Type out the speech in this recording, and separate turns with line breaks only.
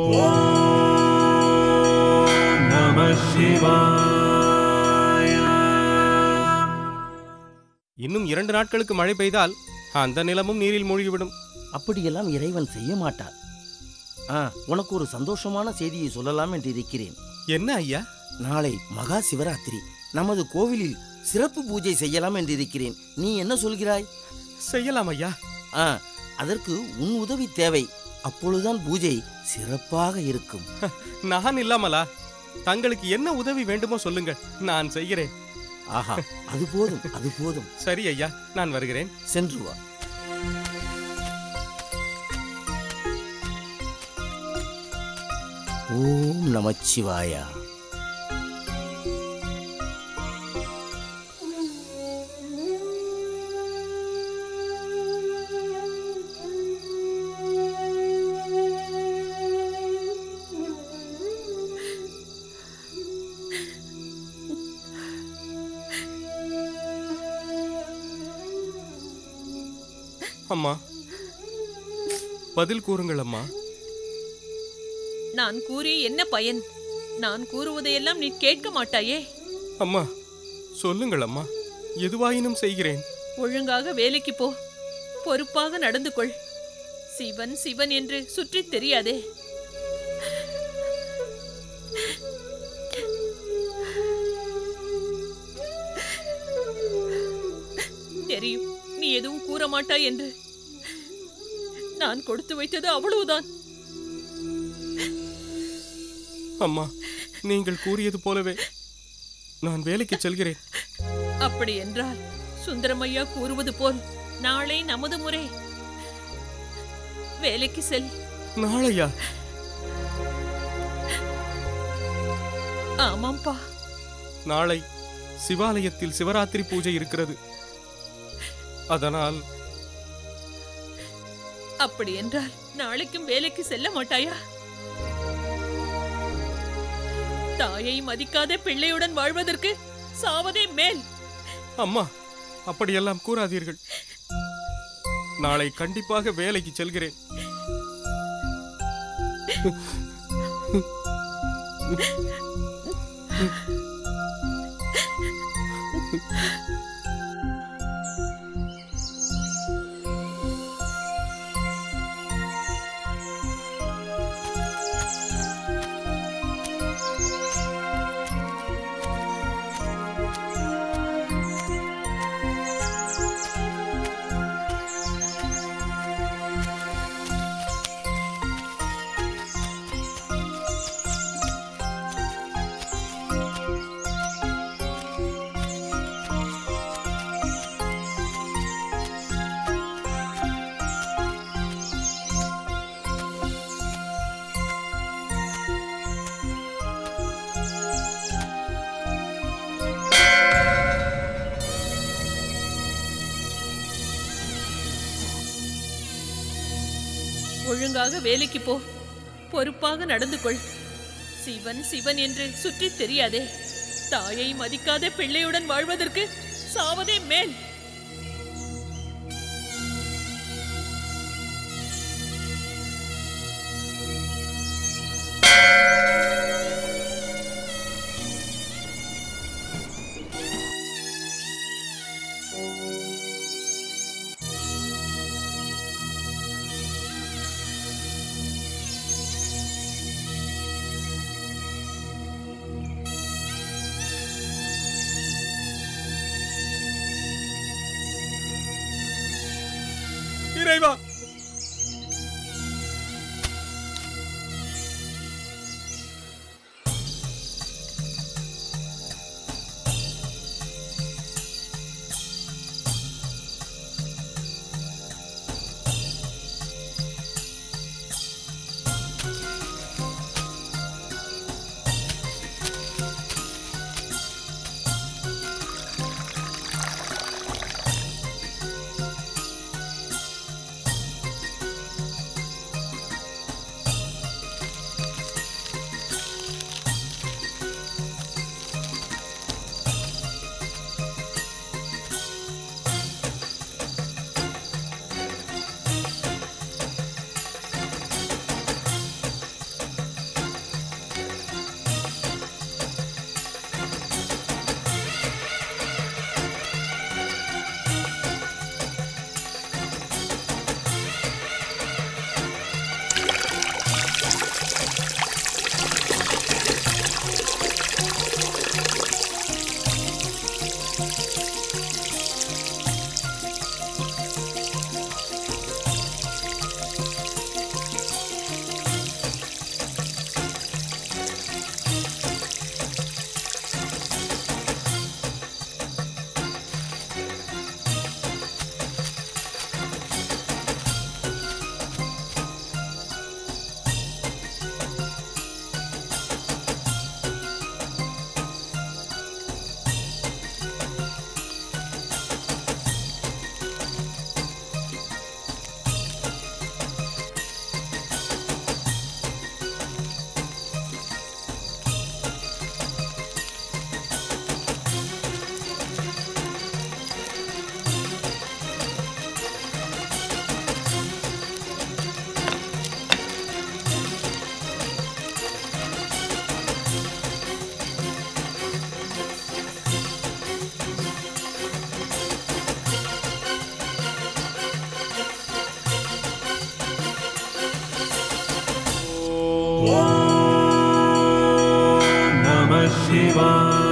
நம சிவாய
இன்னும் இரண்டு நாட்களுக்கு மழை பெய்தால் அந்த நிலமும் நீரில் மூழ்கிவிடும்
அப்படியெல்லாம் இறைவன் செய்ய மாட்டார் ஆ உனக்கு ஒரு சந்தோஷமான செய்தியை சொல்லலாம் என்று இருக்கிறேன்
என்ன ஐயா
நாளை மகா சிவராத்திரி நமது கோவிலில் சிறப்பு பூஜை செய்யலாம் என்று இருக்கிறேன் நீ என்ன சொல்கிறாய்
செய்யலாம் ஐயா
ஆ அதற்கு உன் உதவி தேவை அப்பொழுதுதான் பூஜை சிறப்பாக இருக்கும்
நான் இல்லாமலா தங்களுக்கு என்ன உதவி வேண்டுமோ சொல்லுங்கள் நான் செய்கிறேன்
ஆஹா அது போதும் அது போதும்
சரி ஐயா நான் வருகிறேன்
சென்று வா ஓம் நமச்சிவாயா
அம்மா பதில் கூறுங்கள் அம்மா
நான் கூறி என்ன பயன் நான் கூறுவதையெல்லாம் நீ கேட்க மாட்டாயே
அம்மா சொல்லுங்கள் அம்மா எதுவாயினும் செய்கிறேன்
ஒழுங்காக வேலைக்கு போ பொறுப்பாக நடந்து கொள் சிவன் சிவன் என்று சுற்றித் தெரியாதே தெரியும் நீ எதுவும் கூற மாட்டாய் என்று நான் கொடுத்து வைத்தது அவ்வளவுதான்
அம்மா நீங்கள் கூறியது போலவே நான் வேலைக்கு செல்கிறேன்
அப்படி என்றால் சுந்தரமையா கூறுவது போல் நாளை நமது முறை வேலைக்கு செல்
நாளையா
ஆமாம்பா
நாளை சிவாலயத்தில் சிவராத்திரி பூஜை இருக்கிறது அதனால்
அப்படி என்றால் நாளைக்கும் வேலைக்கு செல்ல மாட்டாயா தாயை மதிக்காத பிள்ளையுடன் வாழ்வதற்கு சாவதே மேல்
அம்மா அப்படியெல்லாம் கூறாதீர்கள் நாளை கண்டிப்பாக வேலைக்கு செல்கிறேன்
ஒழுங்காக வேலைக்கு போ பொறுப்பாக நடந்து கொள் சிவன் சிவன் என்று சுற்றித் தெரியாதே தாயை மதிக்காத பிள்ளையுடன் வாழ்வதற்கு சாவதே மேல்
Namah Shivaya.